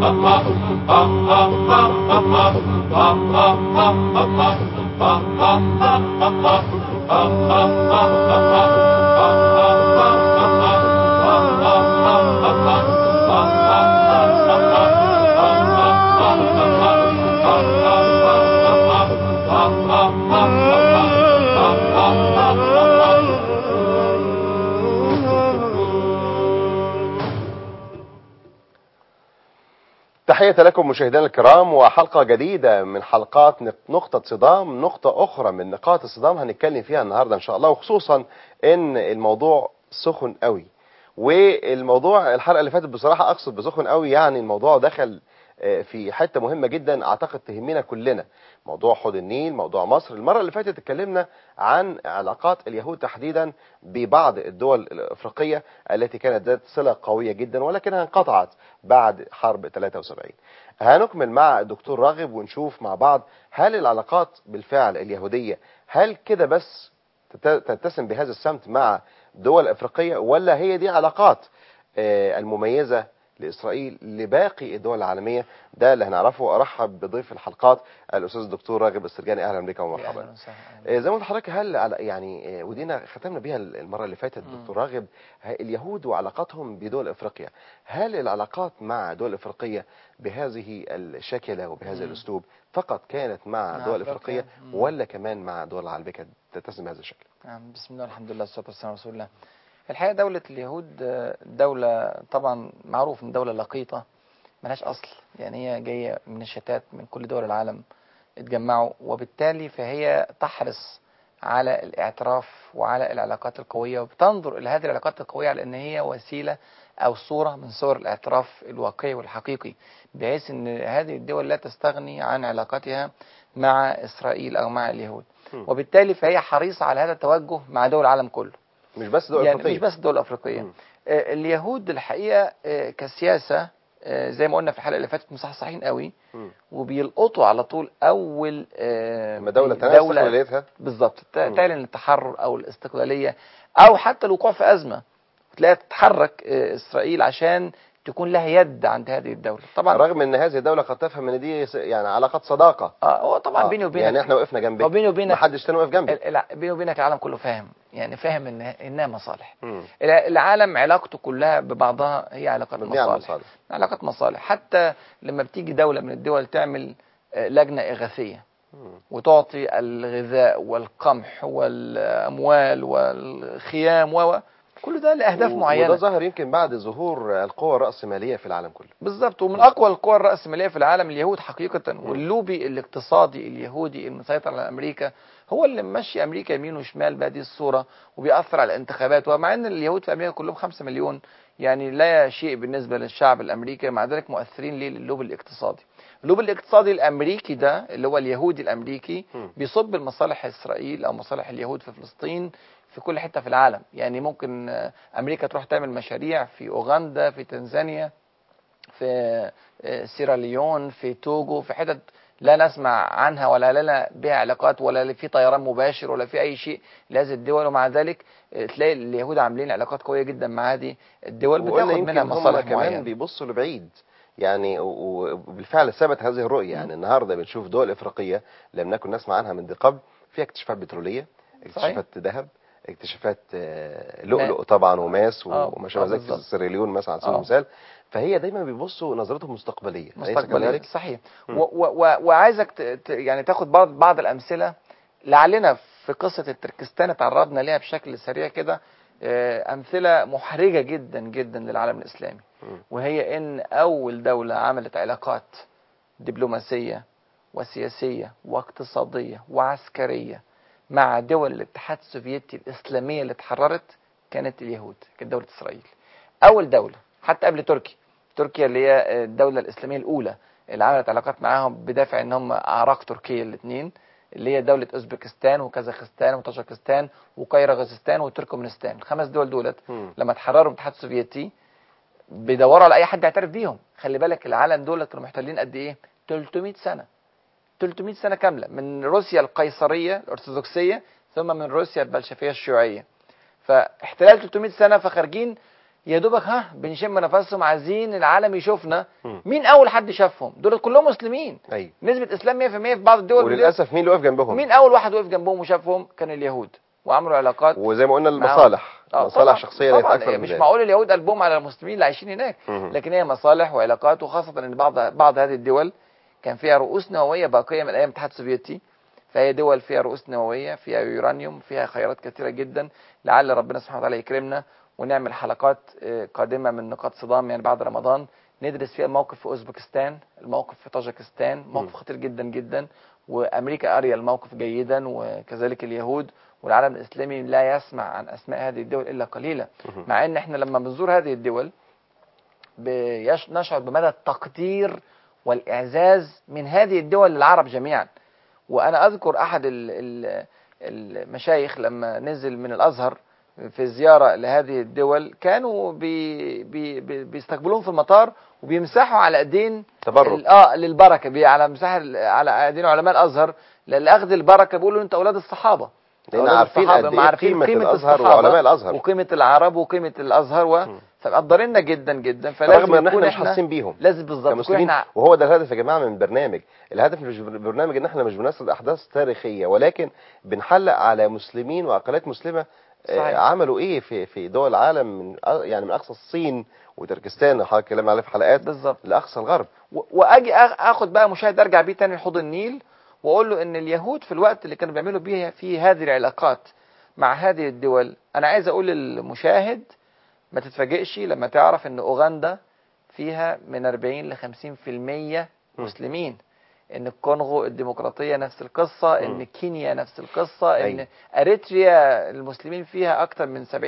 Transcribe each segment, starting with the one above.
تحية لكم مشاهدينا الكرام وحلقة جديدة من حلقات نقطة صدام نقطة أخرى من نقاط الصدام هنتكلم فيها النهاردة إن شاء الله وخصوصا إن الموضوع سخن قوي والموضوع الحلقة اللي فاتت بصراحة أقصد بسخن قوي يعني الموضوع دخل في حتة مهمة جدا أعتقد تهمنا كلنا موضوع حوض النيل موضوع مصر المرة اللي فاتت اتكلمنا عن علاقات اليهود تحديدا ببعض الدول الأفريقية التي كانت ذات صلة قوية جدا ولكنها انقطعت بعد حرب 73 هنكمل مع الدكتور راغب ونشوف مع بعض هل العلاقات بالفعل اليهودية هل كده بس تتسم بهذا السمت مع دول أفريقية ولا هي دي علاقات المميزة لإسرائيل لباقي الدول العالمية ده اللي هنعرفه أرحب بضيف الحلقات الأستاذ الدكتور راغب السرجاني أهلا بك ومرحبا زي ما قلت لحضرتك هل يعني ودينا ختمنا بيها المرة اللي فاتت دكتور راغب اليهود وعلاقاتهم بدول أفريقيا هل العلاقات مع دول أفريقية بهذه الشكلة وبهذا الأسلوب فقط كانت مع دول أفريقية ولا كمان مع دول العربية تتسم بهذا الشكل نعم بسم الله الحمد لله والصلاة والسلام على رسول الله الحقيقة دولة اليهود دولة طبعا معروف ان دولة لقيطة ملهاش أصل يعني هي جاية من الشتات من كل دول العالم اتجمعوا وبالتالي فهي تحرص على الاعتراف وعلى العلاقات القوية وبتنظر إلى هذه العلاقات القوية على أن هي وسيلة أو صورة من صور الاعتراف الواقعي والحقيقي بحيث أن هذه الدول لا تستغني عن علاقاتها مع إسرائيل أو مع اليهود وبالتالي فهي حريصة على هذا التوجه مع دول العالم كله مش بس دول يعني أفريقية مش بس الدول الأفريقية آه اليهود الحقيقة آه كسياسة آه زي ما قلنا في الحلقة اللي فاتت مصحصحين قوي م. وبيلقطوا على طول أول لما دولة تنسق ولايتها بالظبط تعلن التحرر أو الاستقلالية أو حتى الوقوع في أزمة تلاقيها تتحرك إسرائيل عشان تكون لها يد عند هذه الدولة طبعا رغم ان هذه الدولة قد تفهم ان دي يعني علاقات صداقة اه هو طبعا بيني وبينك يعني احنا وقفنا جنبك وبيني وبينك ما حدش تاني وقف جنبك لا بيني وبينك العالم كله فاهم يعني فاهم ان انها مصالح مم. العالم علاقته كلها ببعضها هي علاقات مبنية على مصالح المصالح. علاقات مصالح حتى لما بتيجي دولة من الدول تعمل آه، لجنة إغاثية مم. وتعطي الغذاء والقمح والأموال والخيام و كل ده لأهداف و- معينة وده ظهر يمكن بعد ظهور القوى الرأسمالية في العالم كله بالظبط ومن اقوى القوى الراسماليه في العالم اليهود حقيقه واللوبي الاقتصادي اليهودي المسيطر على امريكا هو اللي ماشي امريكا يمين وشمال بهذه الصوره وبيأثر على الانتخابات ومع ان اليهود في امريكا كلهم 5 مليون يعني لا شيء بالنسبه للشعب الامريكي مع ذلك مؤثرين ليه للوبي الاقتصادي اللوبي الاقتصادي الامريكي ده اللي هو اليهودي الامريكي م. بيصب لمصالح اسرائيل او مصالح اليهود في فلسطين في كل حته في العالم يعني ممكن آه، امريكا تروح تعمل مشاريع في اوغندا في تنزانيا في آه، سيراليون في توجو في حتت لا نسمع عنها ولا لنا بها علاقات ولا في طيران مباشر ولا في اي شيء لهذه الدول ومع ذلك آه، تلاقي اليهود عاملين علاقات قويه جدا مع هذه الدول وقلنا بتاخد يمكن منها هم مصالح كمان معينه بيبصوا لبعيد يعني و- و- وبالفعل ثبت هذه الرؤية يعني النهارده بنشوف دول افريقيه لم نكن نسمع عنها من قبل فيها اكتشافات بتروليه اكتشافات ذهب اكتشافات آه، لؤلؤ طبعا وماس و- آه، وما شابه آه، ذلك بالظبط. سيراليون مثلا على سبيل آه. المثال فهي دايما بيبصوا نظرتهم مستقبليه أليس مستقبليا كذلك؟ صحيح مم. و و و وعايزك ت- ت- يعني تاخد بعض بعض الامثله لعلنا في قصه التركستان اتعرضنا ليها بشكل سريع كده آه، امثله محرجه جدا جدا للعالم الاسلامي مم. وهي ان اول دوله عملت علاقات دبلوماسيه وسياسيه واقتصاديه وعسكريه مع دول الاتحاد السوفيتي الاسلاميه اللي اتحررت كانت اليهود كانت دوله اسرائيل اول دوله حتى قبل تركيا تركيا اللي هي الدوله الاسلاميه الاولى اللي عملت علاقات معاهم بدافع ان هم اعراق تركيا الاثنين اللي هي دولة اوزبكستان وكازاخستان وطاجكستان وقيرغزستان وتركمانستان الخمس دول دولت مم. لما اتحرروا من الاتحاد السوفيتي بيدوروا على اي حد يعترف بيهم خلي بالك العالم دول كانوا محتلين قد ايه 300 سنة 300 سنة كاملة من روسيا القيصرية الأرثوذكسية ثم من روسيا البلشفية الشيوعية فاحتلال 300 سنة فخارجين يا دوبك ها بنشم نفسهم عايزين العالم يشوفنا مم. مين اول حد شافهم دول كلهم مسلمين ايوه نسبه اسلام 100% في بعض الدول وللاسف مين اللي واقف جنبهم مين اول واحد وقف جنبهم وشافهم كان اليهود وعملوا علاقات وزي ما قلنا معاهم. المصالح آه، مصالح طبعاً، شخصيه ليس طبعاً اكثر من مش ذلك. معقول اليهود قلبهم على المسلمين اللي عايشين هناك مهم. لكن هي مصالح وعلاقات وخاصه ان بعض بعض هذه الدول كان فيها رؤوس نوويه باقيه من ايام الاتحاد السوفيتي فهي دول فيها رؤوس نوويه فيها يورانيوم فيها خيارات كثيره جدا لعل ربنا سبحانه وتعالى يكرمنا ونعمل حلقات آه، قادمه من نقاط صدام يعني بعد رمضان ندرس فيها الموقف في اوزبكستان الموقف في طاجكستان موقف خطير جدا جدا وامريكا اريا الموقف جيدا وكذلك اليهود والعالم الاسلامي لا يسمع عن اسماء هذه الدول الا قليلا مهم. مع ان احنا لما بنزور هذه الدول بيش- نشعر بمدى التقدير والاعزاز من هذه الدول للعرب جميعا وانا اذكر احد ال- ال- المشايخ لما نزل من الازهر في زياره لهذه الدول كانوا بي بي بي بيستقبلوهم في المطار وبيمسحوا على ايدين تبرك ال- اه للبركه بي على مساحه ال- على ايدين علماء الازهر لاخذ البركه بيقولوا انتوا اولاد الصحابه لان أولاد عارفين الصحابة، قد ما ايه عارفين قيمه الازهر الصحابة وعلماء الازهر وقيمه العرب وقيمه الازهر و... مم. فمقدريننا جدا جدا فلازم رغم ان يكون احنا مش حاسين بيهم لازم بالظبط يكون كمسلمين احنا وهو ده الهدف يا جماعه من البرنامج الهدف مش من البرنامج ان احنا مش بنسرد احداث تاريخيه ولكن بنحلق على مسلمين واقليات مسلمه آه، صحيح. عملوا ايه في في دول العالم من أ- يعني من اقصى الصين وتركستان اللي حضرتك اتكلمنا عليه في حلقات بالظبط لاقصى الغرب و- واجي أخ- اخد بقى مشاهد ارجع بيه تاني لحوض النيل واقول له ان اليهود في الوقت اللي كانوا بيعملوا بيه في هذه العلاقات مع هذه الدول انا عايز اقول للمشاهد ما تتفاجئش لما تعرف ان اوغندا فيها من 40 ل 50% مسلمين ان الكونغو الديمقراطيه نفس القصه ان مم. كينيا نفس القصه ان أيوة. اريتريا المسلمين فيها اكثر من 70%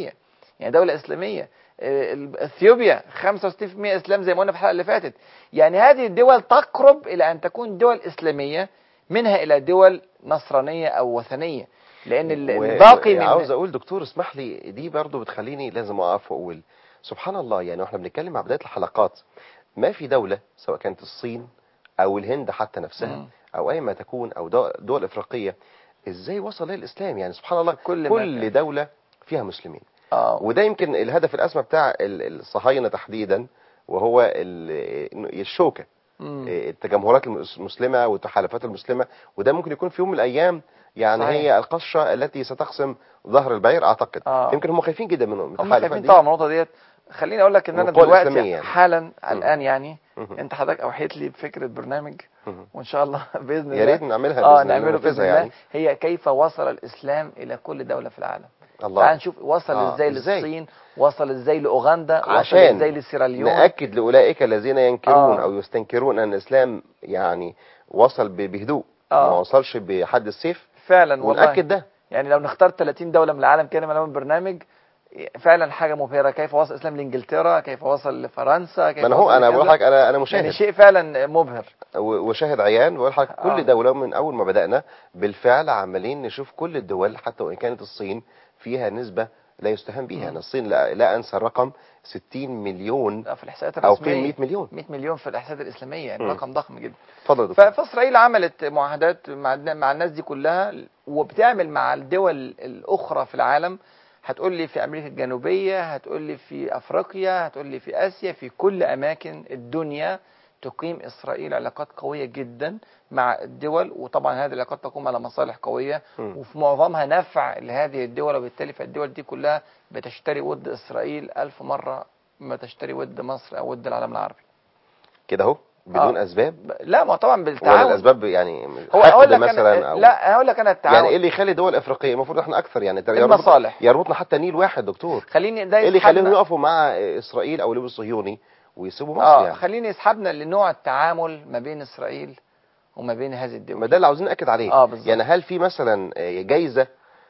يعني دوله اسلاميه آه، ال- اثيوبيا 65% اسلام زي ما قلنا في الحلقه اللي فاتت يعني هذه الدول تقرب الى ان تكون دول اسلاميه منها الى دول نصرانيه او وثنيه لان ال- و- الباقي و- من عاوز اقول دكتور اسمح لي دي برضو بتخليني لازم اقف واقول سبحان الله يعني واحنا بنتكلم مع بدايه الحلقات ما في دوله سواء كانت الصين او الهند حتى نفسها مم. او اي ما تكون او دول, دول افريقيه ازاي وصل لها الاسلام يعني سبحان الله كل كل, ما كل كان. دوله فيها مسلمين اه وده يمكن الهدف الاسمى بتاع ال- الصهاينه تحديدا وهو ال- إنه الشوكه مم. التجمهرات المس- المسلمه والتحالفات المسلمه وده ممكن يكون في يوم من الايام يعني صحيح. هي القشه التي ستقسم ظهر البعير اعتقد آه. يمكن هم خايفين جدا من من هم التحالفات خايفين دي. طبعا من النقطه ديت خليني اقول لك ان انا القوى دلوقتي الإسلامية يعني. حالا الان يعني مهم. انت حضرتك اوحيت لي بفكره برنامج مهم. وان شاء الله باذن الله يا ريت نعملها اه بإذن الله، نعمله باذن ننفذها الله يعني هي كيف وصل الاسلام الى كل دوله في العالم تعال الله نشوف وصل آه، ازاي إزاي؟ للصين وصل ازاي لاوغندا وصل عشان ازاي لسيراليون ناكد لاولئك الذين ينكرون آه. او يستنكرون ان الاسلام يعني وصل ب- بهدوء آه. ما وصلش بحد السيف فعلا والله وناكد ده يعني لو نختار 30 دوله من العالم كده من أول برنامج فعلا حاجه مبهره كيف وصل الاسلام لانجلترا كيف وصل لفرنسا كيف ما انا هو وصل انا لكذا. بقول لحضرتك انا انا يعني مشاهد شيء فعلا مبهر و- وشاهد عيان بقول لحضرتك آه. كل دوله من اول ما بدانا بالفعل عمالين نشوف كل الدول حتى وان كانت الصين فيها نسبه لا يستهان بها مم. يعني الصين لا, لا انسى الرقم 60 مليون في الاحصاءات او الرسميه قيم 100 مليون 100 مليون في الاحصاءات الاسلاميه يعني مم. رقم ضخم جدا اتفضل يا دكتور فاسرائيل عملت معاهدات مع مع الناس دي كلها وبتعمل مع الدول الاخرى في العالم هتقول لي في امريكا الجنوبيه هتقول لي في افريقيا هتقول لي في اسيا في كل اماكن الدنيا تقيم اسرائيل علاقات قويه جدا مع الدول وطبعا هذه العلاقات تقوم على مصالح قويه مم. وفي معظمها نفع لهذه الدول وبالتالي فالدول دي كلها بتشتري ود اسرائيل ألف مره ما تشتري ود مصر او ود العالم العربي كده اهو بدون آه. اسباب ب- لا ما طبعا ولا بالتعاون الاسباب يعني هو حقد اقول لك مثلا أنا او لا هقول لك انا التعاون يعني ايه اللي يخلي دول افريقيه المفروض احنا اكثر يعني يربط- المصالح. يربطنا حتى نيل واحد دكتور خليني ده ايه اللي يخليهم يسحبنا يقفوا مع اسرائيل او الليبي الصهيوني ويسيبوا مصر اه يعني خليني يسحبنا لنوع التعامل ما بين اسرائيل وما بين هذه ما الدول ده اللي عاوزين ناكد عليه اه بالظبط يعني هل في مثلا جايزه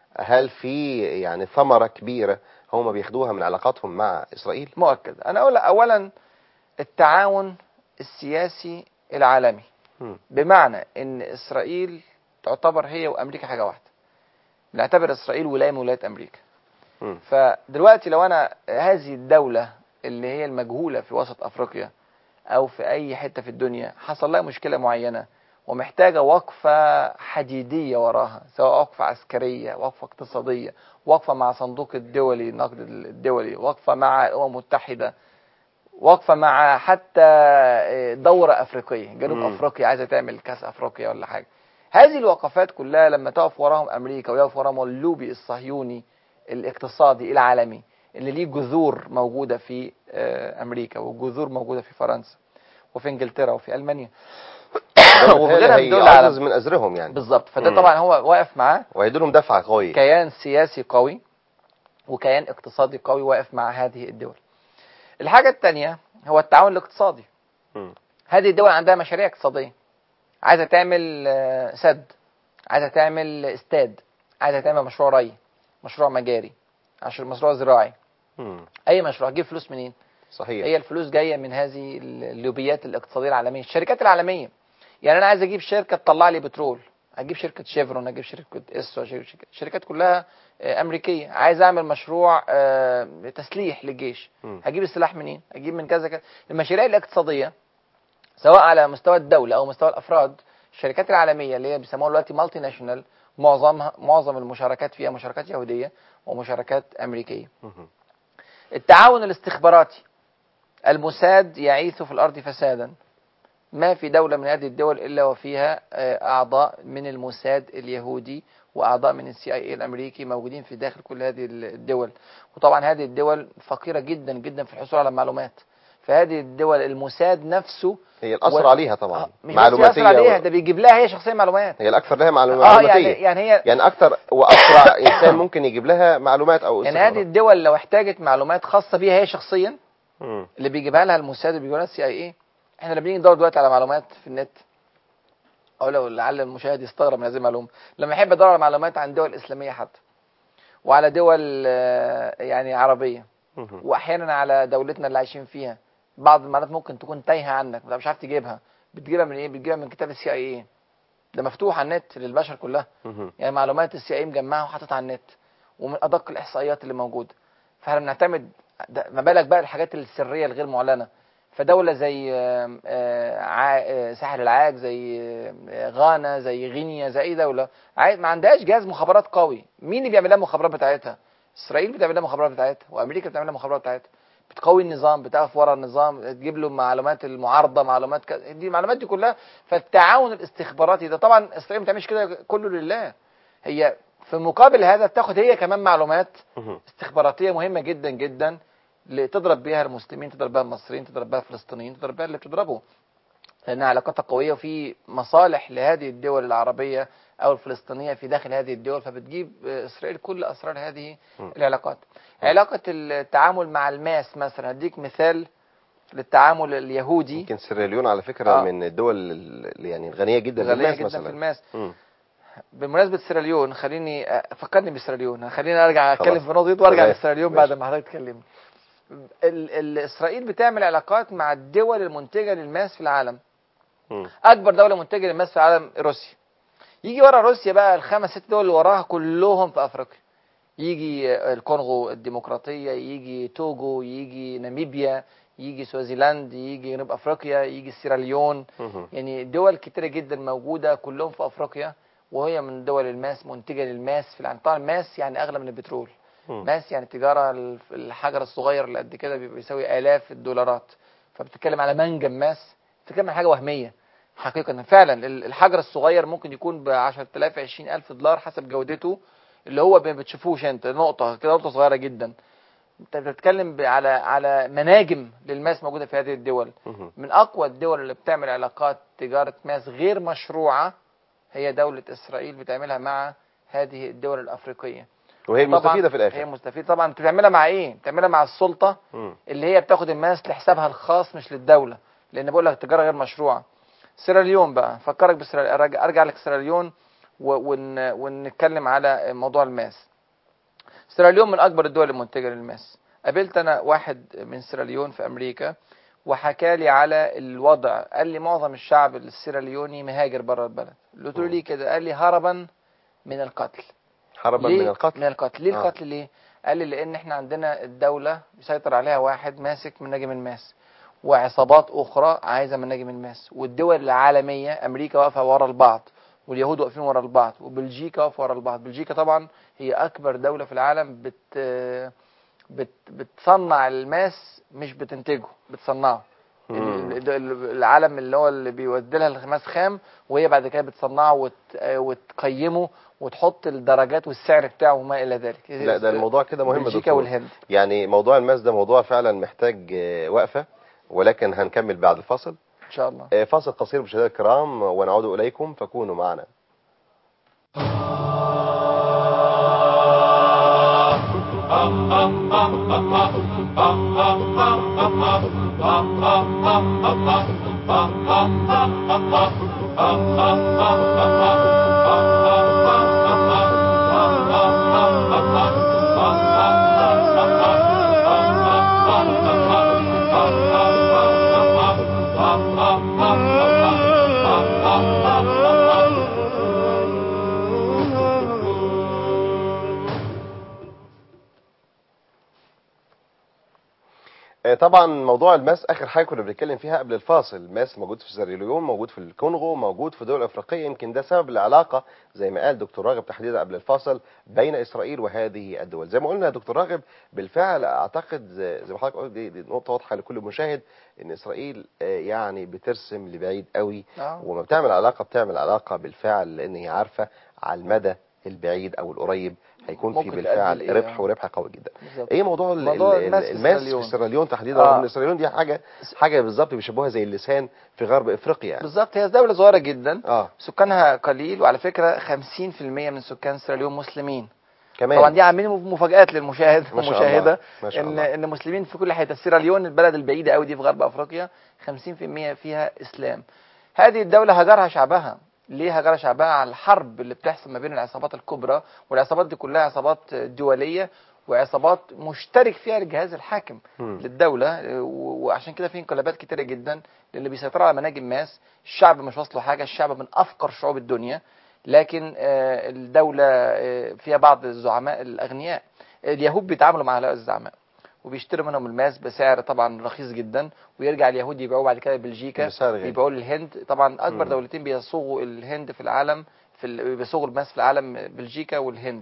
هل في يعني ثمره كبيره هم بياخدوها من علاقاتهم مع اسرائيل مؤكد انا اقول اولا التعاون السياسي العالمي مم. بمعنى ان اسرائيل تعتبر هي وامريكا حاجه واحده نعتبر اسرائيل ولايه من ولايات امريكا مم. فدلوقتي لو انا هذه الدوله اللي هي المجهوله في وسط افريقيا او في اي حته في الدنيا حصل لها مشكله معينه ومحتاجة وقفة حديدية وراها سواء وقفة عسكرية وقفة اقتصادية وقفة مع صندوق الدولي النقد الدولي وقفة مع الأمم المتحدة وقفة مع حتى دورة أفريقية جنوب مم. أفريقيا عايزة تعمل كأس أفريقيا ولا حاجة هذه الوقفات كلها لما تقف وراهم أمريكا ويقف وراهم اللوبي الصهيوني الاقتصادي العالمي اللي ليه جذور موجودة في آه، أمريكا وجذور موجودة في فرنسا وفي إنجلترا وفي ألمانيا ده وفي بالتالي غيرها من دول العالم. هيعزز من أزرهم يعني بالظبط فده مم. طبعا هو واقف معاه وهيديلهم دفعة قوية كيان سياسي قوي وكيان اقتصادي قوي واقف مع هذه الدول الحاجة الثانية هو التعاون الاقتصادي مم. هذه الدول عندها مشاريع اقتصادية عايزة تعمل آه، سد عايزة تعمل استاد عايزة تعمل مشروع ري مشروع مجاري عشان مشروع زراعي مم. اي مشروع هتجيب فلوس منين صحيح هي الفلوس جايه من هذه اللوبيات الاقتصاديه العالميه الشركات العالميه يعني انا عايز اجيب شركه تطلع لي بترول اجيب شركه شيفرون اجيب شركه اس أجيب شركه شركات كلها آه، امريكيه عايز اعمل مشروع آه، تسليح للجيش مم. هجيب السلاح منين اجيب من كذا كذا المشاريع الاقتصاديه سواء على مستوى الدوله او مستوى الافراد الشركات العالميه اللي هي بيسموها دلوقتي مالتي ناشونال معظمها معظم المشاركات فيها مشاركات يهوديه ومشاركات امريكيه مم. التعاون الاستخباراتي الموساد يعيث في الأرض فسادا ما في دولة من هذه الدول إلا وفيها آه، أعضاء من الموساد اليهودي وأعضاء من السي اي الأمريكي موجودين في داخل كل هذه الدول وطبعا هذه الدول فقيرة جدا جدا في الحصول على المعلومات فهذه الدول الموساد نفسه هي الأثر و- عليها طبعا آه، مش بس يأثر عليها ده بيجيب لها هي شخصيا معلومات هي الأكثر لها معلو- اه معلوماتية يعني يعني هي يعني أكثر وأسرع إنسان ممكن يجيب لها معلومات أو يعني هذه استخبارات. الدول لو احتاجت معلومات خاصة بيها هي شخصيا مم. اللي بيجيبها لها الموساد اللي بيجيبها لها السي اي اي احنا لما بنيجي ندور دلوقتي على معلومات في النت او لو لعل المشاهد يستغرب من هذه المعلومه لما يحب يدور على معلومات عن دول اسلاميه حتى وعلى دول آه، يعني عربيه مم. واحيانا على دولتنا اللي عايشين فيها بعض المعلومات ممكن تكون تايهه عنك ما مش عارف تجيبها بتجيبها من ايه بتجيبها من كتاب السي اي اي ده مفتوح على النت للبشر كلها مم. يعني معلومات السي اي مجمعها وحاططها على النت ومن ادق الاحصائيات اللي موجوده فاحنا بنعتمد ده- ما بالك بقى الحاجات السريه الغير معلنه فدوله زي آم، آه، عا- آه، ساحل العاج زي آه، غانا زي غينيا زي اي دوله عاي- ما عندهاش جهاز مخابرات قوي مين اللي بيعمل لها المخابرات بتاعتها اسرائيل بتعمل لها المخابرات بتاعتها وامريكا بتعمل لها المخابرات بتاعتها بتقوي النظام بتقف ورا النظام تجيب له معلومات المعارضه معلومات ك... دي المعلومات دي كلها فالتعاون الاستخباراتي ده طبعا اسرائيل ما بتعملش كده كله لله هي في مقابل هذا بتاخد هي كمان معلومات مم. استخباراتيه مهمه جدا جدا اللي تضرب بيها المسلمين تضرب بيها المصريين تضرب بيها الفلسطينيين تضرب بيها اللي بتضربه لانها علاقاتها قويه وفي مصالح لهذه الدول العربيه او الفلسطينيه في داخل هذه الدول فبتجيب آه، اسرائيل كل اسرار هذه م. العلاقات علاقه التعامل مع الماس مثلا هديك مثال للتعامل اليهودي يمكن سيراليون على فكرة آه. من الدول ال- يعني الغنية جدا غنيه بالماس جدا في مثلا الماس مم. بمناسبه سيراليون خليني آه، فكرني بسيراليون خليني ارجع خلاص. اتكلم في النقطه دي وارجع تمام. لسيراليون ماشي. بعد ما حضرتك تكلمني ال- ال- اسرائيل بتعمل علاقات مع الدول المنتجه للماس في العالم مم. اكبر دوله منتجه للماس في العالم روسيا يجي ورا روسيا بقى الخمس ست دول اللي وراها كلهم في افريقيا يجي الكونغو الديمقراطيه يجي توجو يجي ناميبيا يجي سوازيلاند يجي جنوب افريقيا يجي سيراليون مم. يعني دول كتيرة جدا موجودة كلهم في أفريقيا وهي من دول الماس منتجة للماس في العالم طبعا الماس يعني أغلى من البترول مم. ماس يعني تجارة الف- الحجر الصغير اللي قد كده بيبقى يساوي آلاف الدولارات فبتتكلم على منجم ماس بتتكلم عن حاجة وهمية حقيقة فعلا ال- الحجر الصغير ممكن يكون ب 10000 20000 دولار حسب جودته اللي هو ما بتشوفوش انت نقطة كده نقطة صغيرة جدا انت بتتكلم ب- على على مناجم للماس موجودة في هذه الدول مم. من اقوى الدول اللي بتعمل علاقات تجاره ماس غير مشروعه هي دوله اسرائيل بتعملها مع هذه الدول الافريقيه وهي طبعاً المستفيدة في هي الآخر مستفيده طبعا بتعملها مع ايه بتعملها مع السلطه مم. اللي هي بتاخد الماس لحسابها الخاص مش للدوله لان بقول لك تجاره غير مشروعه سيراليون بقى فكرك بسيراليون ارجع أرجع لك سيراليون و- ون... ونتكلم على موضوع الماس سيراليون من اكبر الدول المنتجه للماس قابلت انا واحد من سيراليون في امريكا وحكى لي على الوضع قال لي معظم الشعب السيراليوني مهاجر بره البلد قلت له ليه كده قال لي هربا من القتل هربا ليه من القتل من القتل ليه آه. القتل ليه قال لي لان احنا عندنا الدوله بيسيطر عليها واحد ماسك من نجم الماس وعصابات اخرى عايزه مناجم الماس والدول العالميه امريكا واقفه ورا البعض واليهود واقفين ورا البعض وبلجيكا واقفه ورا البعض بلجيكا طبعا هي اكبر دوله في العالم بت بت بتصنع الماس مش بتنتجه بتصنعه مم. ال- ال- العالم اللي هو اللي بيودي لها الماس خام وهي بعد كده بتصنعه وت... وتقيمه وتحط الدرجات والسعر بتاعه وما الى ذلك لا ده الموضوع كده مهم يا بلجيكا دكتور والهند يعني موضوع الماس ده موضوع فعلا محتاج آه، وقفة ولكن هنكمل بعد الفاصل ان شاء الله آه، فاصل قصير مشاهدينا الكرام ونعود إليكم فكونوا معنا آه، طبعا موضوع الماس اخر حاجه كنا بنتكلم فيها قبل الفاصل الماس موجود في سيراليون موجود في الكونغو موجود في دول افريقيه يمكن ده سبب العلاقه زي ما قال دكتور راغب تحديدا قبل الفاصل بين اسرائيل وهذه الدول زي ما قلنا يا دكتور راغب بالفعل اعتقد زي زي ما حضرتك قلت دي, دي نقطه واضحه لكل مشاهد ان اسرائيل آه، يعني بترسم لبعيد قوي آه. وما بتعمل علاقه بتعمل علاقه بالفعل لان هي عارفه على المدى البعيد او القريب هيكون في ممكن بالفعل تؤدي لإيه؟ ربح وربح قوي جدا بالظبط. ايه موضوع, ال- موضوع ال- الماس في الماس سيراليون. في سيراليون تحديدا آه. رغم ان سيراليون دي حاجه حاجه بالظبط بيشبهوها زي اللسان في غرب افريقيا يعني. بالظبط هي دولة صغيرة جدا اه سكانها قليل وعلى فكرة 50% من سكان سيراليون مسلمين كمان طبعا دي عاملين مفاجآت للمشاهد ما شاء والمشاهدة الله ما شاء ان الله ان مسلمين في كل حته سيراليون البلد البعيده قوي دي في غرب افريقيا 50% فيها اسلام هذه الدوله هجرها شعبها ليه هجرها شعبها على الحرب اللي بتحصل ما بين العصابات الكبرى والعصابات دي كلها عصابات دوليه وعصابات مشترك فيها الجهاز الحاكم مم. للدوله و- وعشان كده في انقلابات كتيره جدا للي بيسيطروا على مناجم ماس الشعب مش واصله حاجه الشعب من افقر شعوب الدنيا لكن آه، الدوله آه، فيها بعض الزعماء الاغنياء اليهود بيتعاملوا مع هؤلاء الزعماء وبيشتروا منهم الماس بسعر طبعا رخيص جدا ويرجع اليهود يبيعوه بعد كده بلجيكا بسعر غالي. يبيعوه للهند طبعا اكبر مم. دولتين بيصوغوا الهند في العالم في ال... بيصوغوا الماس في العالم بلجيكا والهند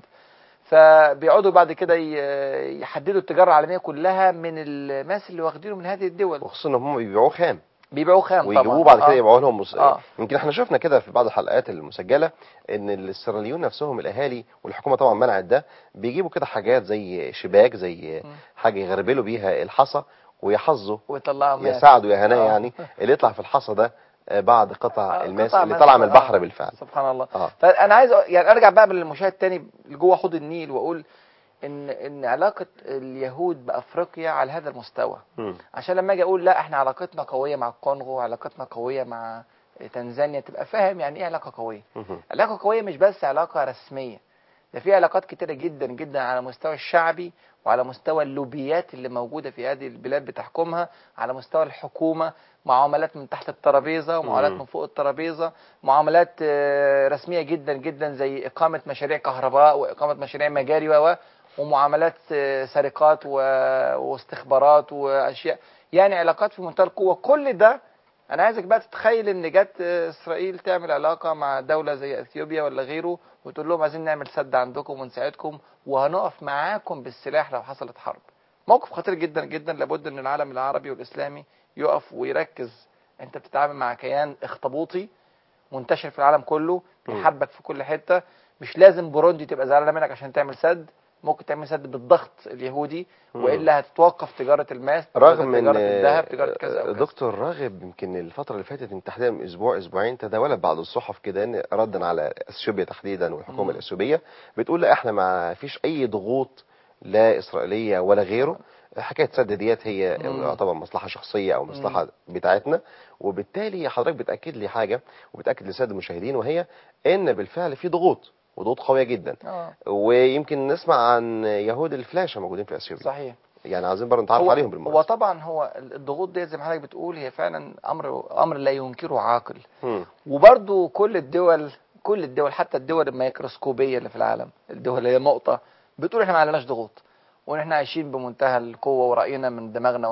فبيقعدوا بعد كده ي- يحددوا التجاره العالميه كلها من الماس اللي واخدينه من هذه الدول وخصوصا ان هم بيبيعوه خام بيبيعوه خام طبعا ويجيبوه بعد كده آه. يبيعوه لهم مس... آه. يمكن احنا شفنا كده في بعض الحلقات المسجله ان السراليون نفسهم الاهالي والحكومه طبعا منعت ده بيجيبوا كده حاجات زي شباك زي مم. حاجه يغربلوا بيها الحصى ويحظوا ويطلعوا ماس يساعدوا يا هناء آه. يعني اللي يطلع في الحصى ده آه، بعد قطع آه، الماس قطع اللي ماس. طالعه من آه. البحر بالفعل سبحان الله اه فانا عايز أ- يعني ارجع بقى للمشاهد تاني جوه حوض النيل واقول ان ان علاقه اليهود بافريقيا على هذا المستوى مم. عشان لما اجي اقول لا احنا علاقتنا قويه مع الكونغو علاقتنا قويه مع تنزانيا تبقى فاهم يعني ايه علاقه قويه مهم. علاقه قويه مش بس علاقه رسميه ده في علاقات كتيره جدا جدا على مستوى الشعبي وعلى مستوى اللوبيات اللي موجوده في هذه البلاد بتحكمها على مستوى الحكومه معاملات من تحت الترابيزه ومعاملات مم. من فوق الترابيزه معاملات آه، رسميه جدا جدا زي اقامه مشاريع كهرباء واقامه مشاريع مجاري و و- ومعاملات آه، سرقات و- واستخبارات واشياء يعني علاقات في منتهى القوه كل ده انا عايزك بقى تتخيل ان جت آه، اسرائيل تعمل علاقه مع دوله زي اثيوبيا ولا غيره وتقول لهم عايزين نعمل سد عندكم ونساعدكم وهنقف معاكم بالسلاح لو حصلت حرب موقف خطير جدا جدا لابد ان العالم العربي والاسلامي يقف ويركز انت بتتعامل مع كيان اخطبوطي منتشر في العالم كله مم. بيحاربك في كل حته مش لازم بوروندي تبقى زعلانه منك عشان تعمل سد ممكن تعمل سد بالضغط اليهودي مم. والا هتتوقف تجاره الماس رغم ان تجاره الذهب تجاره كذا أو كذا. دكتور راغب يمكن الفتره اللي فاتت من تحديدا من اسبوع اسبوعين تداولت بعض الصحف كده ان ردا على اثيوبيا تحديدا والحكومه مم. الاثيوبيه بتقول لا احنا ما فيش اي ضغوط لا اسرائيليه ولا غيره حكايه سد ديت هي مم. يعتبر مصلحه شخصيه او مصلحه بتاعتنا وبالتالي حضرتك بتاكد لي حاجه وبتاكد للساده المشاهدين وهي ان بالفعل في ضغوط وضغوط قويه جدا اه ويمكن نسمع عن يهود الفلاشه موجودين في اثيوبيا صحيح يعني عايزين برضه نتعرف هو عليهم هو بالمناسبه طبعا هو الضغوط دي زي ما حضرتك بتقول هي فعلا امر امر لا ينكره عاقل مم. وبرضو كل الدول كل الدول حتى الدول الميكروسكوبيه اللي في العالم الدول اللي هي نقطه بتقول احنا ما عليناش ضغوط وان احنا عايشين بمنتهى القوه وراينا من دماغنا و...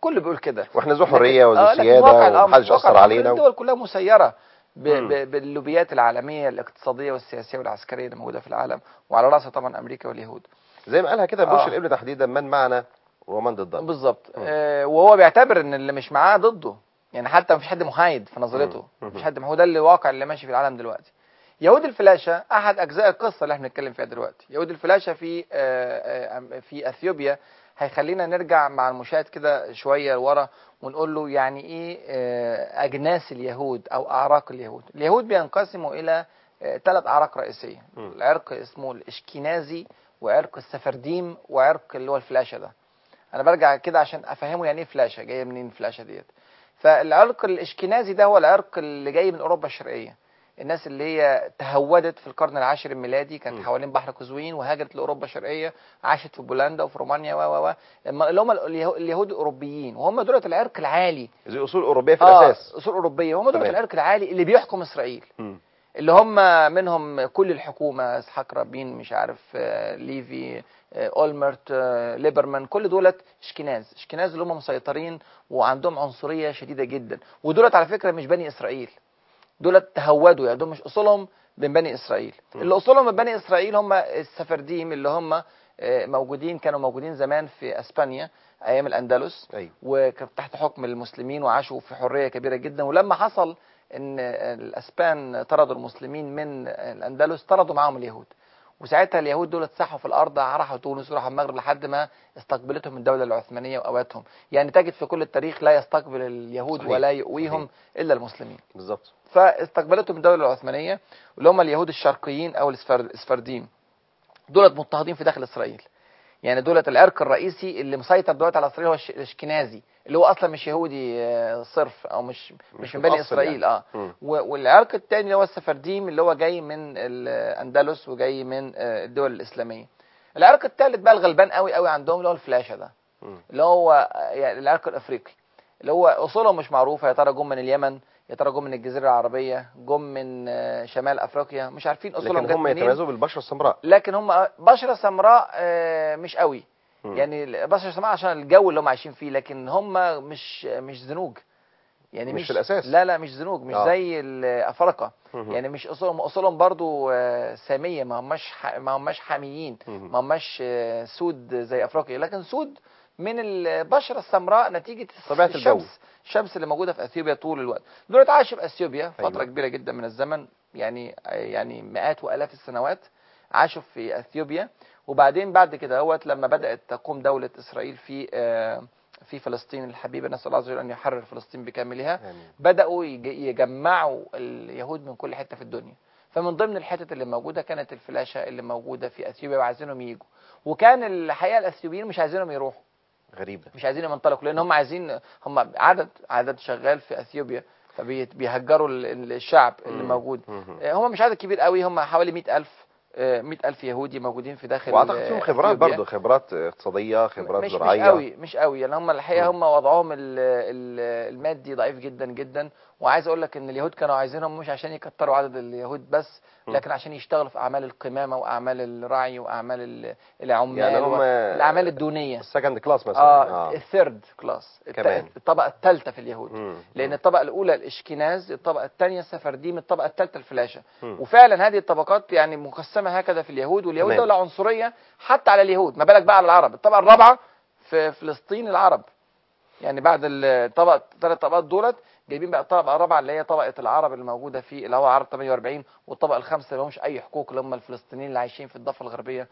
الكل بيقول كده واحنا ذو لكن- حريه آه، وذو لكن سياده واقع الأمر- ومحدش واقع اثر الأمر علينا الدول كلها مسيره ب- مم. ب- باللوبيات العالميه الاقتصاديه والسياسيه والعسكريه اللي موجوده في العالم وعلى راسها طبعا امريكا واليهود زي ما قالها كده بوش آه. الابن تحديدا من معنا ومن ضدنا بالظبط مم. آه وهو بيعتبر ان اللي مش معاه ضده يعني حتى مفيش حد محايد في نظرته مم. مفيش حد هو ده اللي الواقع اللي ماشي في العالم دلوقتي يهود الفلاشه احد اجزاء القصه اللي احنا بنتكلم فيها دلوقتي يهود الفلاشه في آه، آه، في اثيوبيا هيخلينا نرجع مع المشاهد كده شويه لورا ونقول له يعني ايه آه، اجناس اليهود او اعراق اليهود اليهود بينقسموا الى ثلاث اعراق رئيسيه مم. العرق اسمه الاشكينازي وعرق السفرديم وعرق اللي هو الفلاشه ده انا برجع كده عشان افهمه يعني ايه فلاشه جايه منين الفلاشه ديت فالعرق الاشكنازي ده هو العرق اللي جاي من اوروبا الشرقيه الناس اللي هي تهودت في القرن العاشر الميلادي كانت م. حوالين بحر قزوين وهاجرت لاوروبا الشرقيه عاشت في بولندا وفي رومانيا و و و لما- اللي هم اليهو- اليهود الاوروبيين وهم دول العرق العالي ذي اصول اوروبيه في اه الاساس اصول اوروبيه هم دول تمام. العرق العالي اللي بيحكم اسرائيل مم. اللي هم منهم كل الحكومة اسحاق رابين مش عارف آه، ليفي آه، اولمرت آه، ليبرمان كل دولت اشكناز اشكناز اللي هم مسيطرين وعندهم عنصرية شديدة جدا ودولت على فكرة مش بني اسرائيل دولت تهودوا يعني دول مش اصولهم من بني اسرائيل م. اللي اصولهم من بني اسرائيل هم السفرديم اللي هم آه، موجودين كانوا موجودين زمان في اسبانيا ايام الاندلس ايوه وكانت تحت حكم المسلمين وعاشوا في حريه كبيره جدا ولما حصل ان الاسبان طردوا المسلمين من الاندلس طردوا معاهم اليهود وساعتها اليهود دول اتسحوا في الارض راحوا تونس وراحوا المغرب لحد ما استقبلتهم الدوله العثمانيه واواتهم يعني تجد في كل التاريخ لا يستقبل اليهود صحيح. ولا يؤويهم صحيح. الا المسلمين بالظبط فاستقبلتهم الدوله العثمانيه اللي هم اليهود الشرقيين او الاسفر- الاسفرديم دولت مضطهدين في داخل اسرائيل يعني دولت العرق الرئيسي اللي مسيطر دلوقتي على اسرائيل هو الش- الاشكنازي اللي هو اصلا مش يهودي آه، صرف او مش مش مش من بني متأصل اسرائيل يعني. اه مم. و- والعرق الثاني اللي هو السفرديم اللي هو جاي من الاندلس وجاي من آه، الدول الاسلاميه العرق الثالث بقى الغلبان قوي قوي عندهم اللي هو الفلاشه ده مم. اللي هو آه، يعني العرق الافريقي اللي هو اصولهم مش معروفه يا ترى جم من اليمن يا ترى جم من الجزيره العربيه جم من آه، شمال افريقيا مش عارفين اصولهم لكن جت هم منين يتميزوا بالبشره السمراء لكن هم بشره سمراء آه، مش قوي مم. يعني البشره سمراء عشان الجو اللي هم عايشين فيه لكن هم مش مش زنوج يعني مش في الأساس. لا لا مش زنوج مش آه. زي الافارقه مم. يعني مش اصولهم اصولهم برضو آه، ساميه ما هماش ح- ما هماش حاميين مم. ما هماش آه، سود زي افريقيا لكن سود من البشره السمراء نتيجه طبيعة الجو. الشمس الشمس اللي موجوده في اثيوبيا طول الوقت دول عاشوا في اثيوبيا فتره أيوة. كبيره جدا من الزمن يعني يعني مئات والاف السنوات عاشوا في اثيوبيا وبعدين بعد كده هوت لما بدات تقوم دوله اسرائيل في آه، في فلسطين الحبيبه نسال الله عز وجل ان يحرر فلسطين بكاملها آمين. بداوا يج- يجمعوا اليهود من كل حته في الدنيا فمن ضمن الحتت اللي موجوده كانت الفلاشه اللي موجوده في اثيوبيا وعايزينهم يجوا وكان الحقيقه الاثيوبيين مش عايزينهم يروحوا غريبه مش عايزين ينطلقوا لان هم عايزين هم عدد عدد شغال في اثيوبيا فبيهجروا الشعب اللي مم. موجود مم. آه، هم مش عدد كبير قوي هم حوالي 100000 آه، 100000 يهودي موجودين في داخل واعتقد فيهم آه، خبرات أثيوبيا. برضه خبرات اقتصاديه خبرات مش زراعيه مش قوي مش قوي يعني هم الحقيقه مم. هم وضعهم ال- ال- المادي ضعيف جدا جدا وعايز اقول لك ان اليهود كانوا عايزينهم مش عشان يكتروا عدد اليهود بس مم. لكن عشان يشتغلوا في اعمال القمامه واعمال الرعي واعمال ال- العمال يعني هم الاعمال الدونيه السكند كلاس مثلا اه الثيرد كلاس كمان. الطبقه الثالثه في اليهود مم. لان مم. الطبقه الاولى الاشكناز الطبقه الثانيه السفرديم الطبقه الثالثه الفلاشه مم. وفعلا هذه الطبقات يعني مقسمه هكذا في اليهود واليهود تمام. دوله عنصريه حتى على اليهود ما بالك بقى على العرب الطبقه الرابعه في فلسطين العرب يعني بعد الطبقه الثلاث طبقات دولت جايبين بقى الطبقه الرابعه اللي هي طبقه العرب اللي موجوده في اللي هو عرب 48 والطبقه الخامسه اللي همش اي حقوق اللي هم الفلسطينيين اللي عايشين في الضفه الغربيه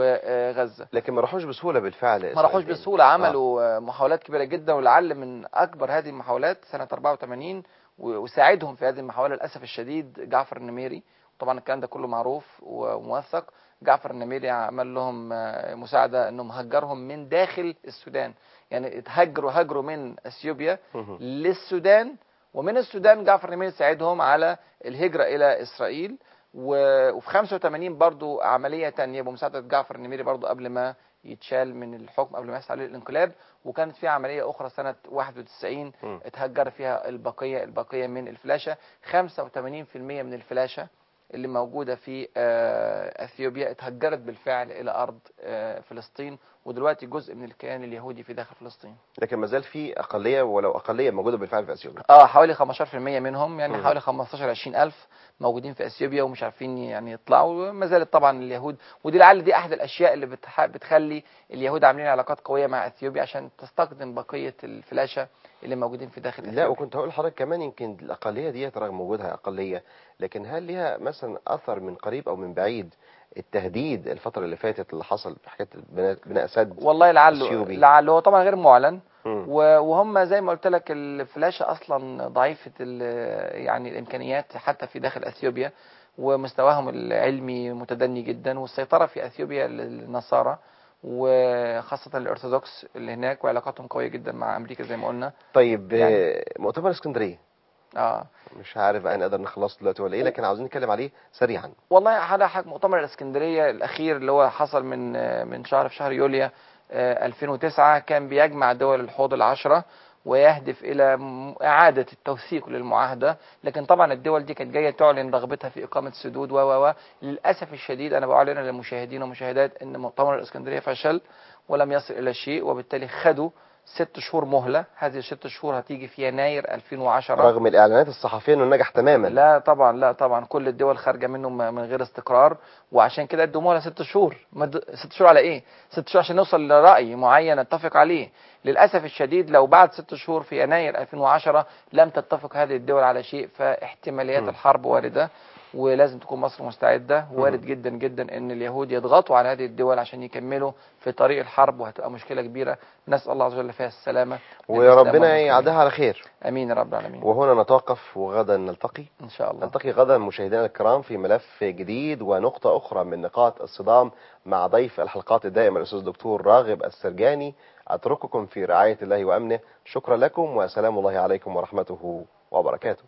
وغزه لكن ما راحوش بسهوله بالفعل ما راحوش إسرائيل. بسهوله عملوا آه. محاولات كبيره جدا ولعل من اكبر هذه المحاولات سنه 84 و- وساعدهم في هذه المحاوله للاسف الشديد جعفر النميري طبعا الكلام ده كله معروف وموثق جعفر النميري عمل لهم آه، مساعده انهم هجرهم من داخل السودان يعني اتهجروا هجروا من اثيوبيا مم. للسودان ومن السودان جعفر النميري ساعدهم على الهجرة إلى إسرائيل و- وفي 85 برضو عملية تانية بمساعدة جعفر النميري برضو قبل ما يتشال من الحكم قبل ما يحصل عليه الانقلاب وكانت في عملية أخرى سنة 91 مم. اتهجر فيها البقية البقية من الفلاشة 85% من الفلاشة اللي موجودة في آه، أثيوبيا اتهجرت بالفعل إلى أرض آه، فلسطين ودلوقتي جزء من الكيان اليهودي في داخل فلسطين لكن ما زال في اقليه ولو اقليه موجوده بالفعل في اثيوبيا اه حوالي 15% منهم يعني مم. حوالي 15 20 الف موجودين في اثيوبيا ومش عارفين يعني يطلعوا وما زالت طبعا اليهود ودي لعل دي احد الاشياء اللي بتح... بتخلي اليهود عاملين علاقات قويه مع اثيوبيا عشان تستخدم بقيه الفلاشه اللي موجودين في داخل لا اثيوبيا وكنت هقول لحضرتك كمان يمكن الاقليه ديت رغم وجودها اقليه لكن هل ليها مثلا اثر من قريب او من بعيد التهديد الفتره اللي فاتت اللي حصل في حكايه بناء بناء سد والله لعله أثيوبي. لعله هو طبعا غير معلن مم. و- وهم زي ما قلت لك الفلاشه اصلا ضعيفه ال- يعني الامكانيات حتى في داخل اثيوبيا ومستواهم العلمي متدني جدا والسيطره في اثيوبيا للنصارى وخاصه الارثوذكس اللي هناك وعلاقاتهم قويه جدا مع امريكا زي ما قلنا طيب يعني- آه، مؤتمر اسكندريه اه مش عارف بقى نقدر نخلص دلوقتي ولا ايه لكن عاوزين نتكلم عليه سريعا والله على حق مؤتمر الاسكندريه الاخير اللي هو حصل من من شهر في شهر يوليو آه، 2009 كان بيجمع دول الحوض العشرة ويهدف الى م- اعاده التوثيق للمعاهده لكن طبعا الدول دي كانت جايه تعلن رغبتها في اقامه سدود و و و للاسف الشديد انا بعلن للمشاهدين والمشاهدات ان مؤتمر الاسكندريه فشل ولم يصل الى شيء وبالتالي خدوا ست شهور مهله هذه الست شهور هتيجي في يناير 2010 رغم الاعلانات الصحفيه انه نجح تماما لا طبعا لا طبعا كل الدول خارجه منه م- من غير استقرار وعشان كده ادوا لها ست شهور مد... ست شهور على ايه؟ ست شهور عشان نوصل لراي معين نتفق عليه للاسف الشديد لو بعد ست شهور في يناير 2010 لم تتفق هذه الدول على شيء فاحتماليات م. الحرب وارده ولازم تكون مصر مستعده وارد جدا جدا ان اليهود يضغطوا على هذه الدول عشان يكملوا في طريق الحرب وهتبقى مشكله كبيره نسال الله عز وجل فيها السلامه للإسلام وربنا والمسلمين. يعدها على خير امين يا رب العالمين وهنا نتوقف وغدا نلتقي ان شاء الله نلتقي غدا مشاهدينا الكرام في ملف جديد ونقطة أخرى من نقاط الصدام مع ضيف الحلقات الدائمة الأستاذ الدكتور راغب السرجاني أترككم في رعاية الله وأمنه شكرا لكم وسلام الله عليكم ورحمته وبركاته